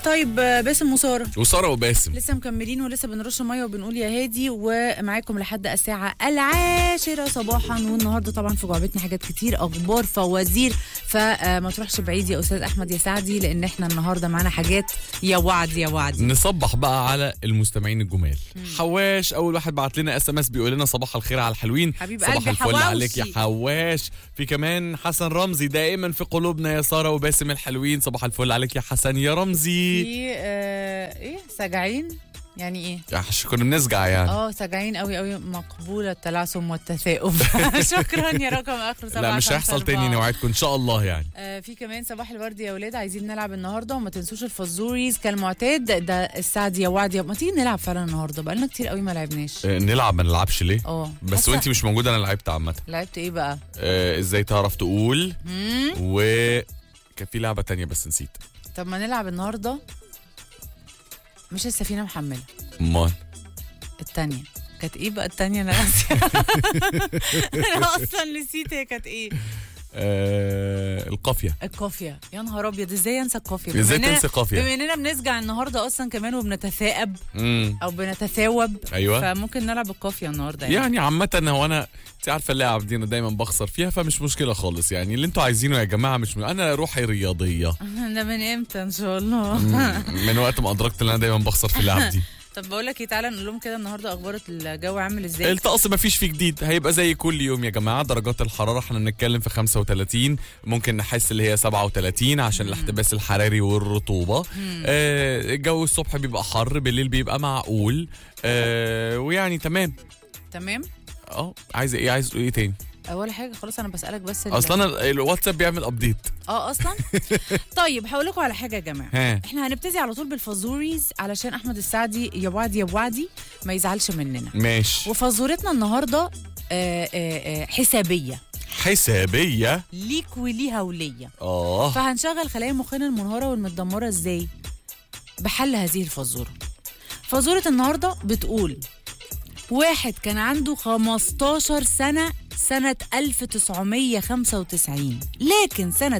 طيب آه، باسم وساره وساره وباسم لسه مكملين ولسه بنرش ميه وبنقول يا هادي ومعاكم لحد الساعه العاشره صباحا والنهارده طبعا في جعبتنا حاجات كتير اخبار فوازير فما تروحش بعيد يا استاذ احمد يا سعدي لان احنا النهارده معانا حاجات يا وعد يا وعد نصبح بقى على المستمعين الجمال حواش اول واحد بعت لنا اس ام اس بيقول لنا صباح الخير على الحلوين حبيب صباح قلبي الفل حواوشي. عليك يا حواش في كمان حسن رمزي دائما في قلوبنا يا ساره وباسم الحلوين صباح الفل عليك يا حسن يا رمزي في آه ايه سجعين يعني ايه يا حش كنا بنسجع يعني اه سجعين قوي قوي مقبوله التلعثم والتثاؤب شكرا يا رقم اخر سبعة لا مش خمسة هيحصل تاني أربعة. نوعدكم ان شاء الله يعني آه في كمان صباح الورد يا ولاد عايزين نلعب النهارده وما تنسوش الفزوريز كالمعتاد ده السعد يا وعد يا ما تيجي نلعب فعلا النهارده بقالنا كتير قوي ما لعبناش آه، نلعب ما نلعبش ليه اه بس حاسة- وانتي مش موجوده انا لعبت عامه لعبت ايه بقى؟ آه، ازاي تعرف تقول مم؟ و كان في لعبه تانية بس نسيت طب ما نلعب النهارده مش السفينه محمله امال التانية كانت ايه بقى التانية انا ناسية انا اصلا نسيت هي كانت ايه آه القافيه القافية يا نهار ابيض ازاي انسى القافية ازاي بما إننا- تنسي قافيه بما اننا بنسجع النهارده اصلا كمان وبنتثاءب امم او بنتثاوب ايوه فممكن نلعب القافية النهارده يعني, يعني عامة هو انا انت عارفة اللعب دي انا دايما بخسر فيها فمش مشكلة خالص يعني اللي انتوا عايزينه يا جماعة مش م... انا روحي رياضية ده من امتى ان شاء الله من وقت ما ادركت ان انا دايما بخسر في اللعب دي طب بقول لك ايه تعالى نقول لهم كده النهارده اخبار الجو عامل ازاي الطقس ما فيش فيه جديد هيبقى زي كل يوم يا جماعة درجات الحرارة احنا بنتكلم في 35 ممكن نحس اللي هي 37 عشان الاحتباس الحراري والرطوبة آه الجو الصبح بيبقى حر بالليل بيبقى معقول آه ويعني تمام تمام اه عايز ايه عايز ايه تاني اول حاجه خلاص انا بسالك بس ال- اصلا أنا الواتساب بيعمل ابديت اه اصلا طيب هقول لكم على حاجه يا جماعه ها احنا هنبتدي على طول بالفازوريز علشان احمد السعدي يا وعدي يا وعدي ما يزعلش مننا ماشي وفازورتنا النهارده آه، آه، آه، حسابيه حسابية ليك وليها وليا اه فهنشغل خلايا مخنا المنهاره والمتدمره ازاي بحل هذه الفزوره فزوره النهارده بتقول واحد كان عنده 15 سنة سنة 1995 لكن سنة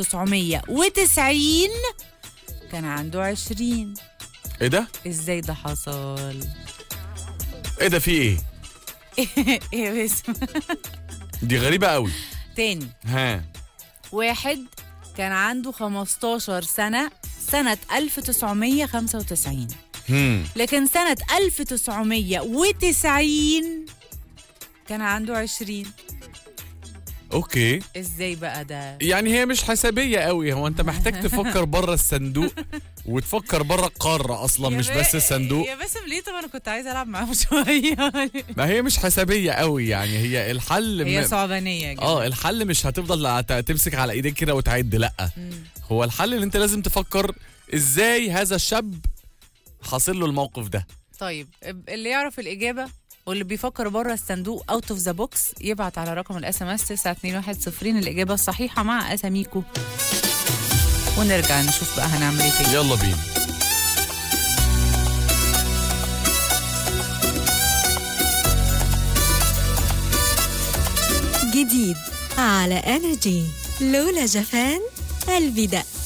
1990 كان عنده 20 ايه ده ازاي ده حصل؟ ايه ده في ايه ايه بس دي غريبة قوي تاني ها واحد كان عنده 15 سنة سنة 1995 هم لكن سنة 1990 كان عنده 20 اوكي ازاي بقى ده يعني هي مش حسابية قوي هو انت محتاج تفكر بره الصندوق وتفكر بره القارة اصلا يا مش با- بس الصندوق يا باسم ليه طب انا كنت عايزه العب معاهم شويه ما هي مش حسابية قوي يعني هي الحل هي م- صعبانيه يا جماعه اه الحل مش هتفضل ت- تمسك على ايديك كده وتعد لا هو الحل ان انت لازم تفكر ازاي هذا الشاب حاصل له الموقف ده طيب اللي يعرف الاجابه واللي بيفكر بره الصندوق اوت اوف ذا بوكس يبعت على رقم الاس ام اس 921 الاجابه الصحيحه مع اساميكو ونرجع نشوف بقى هنعمل ايه تاني يلا بينا جديد على انرجي لولا جفان قلبي دق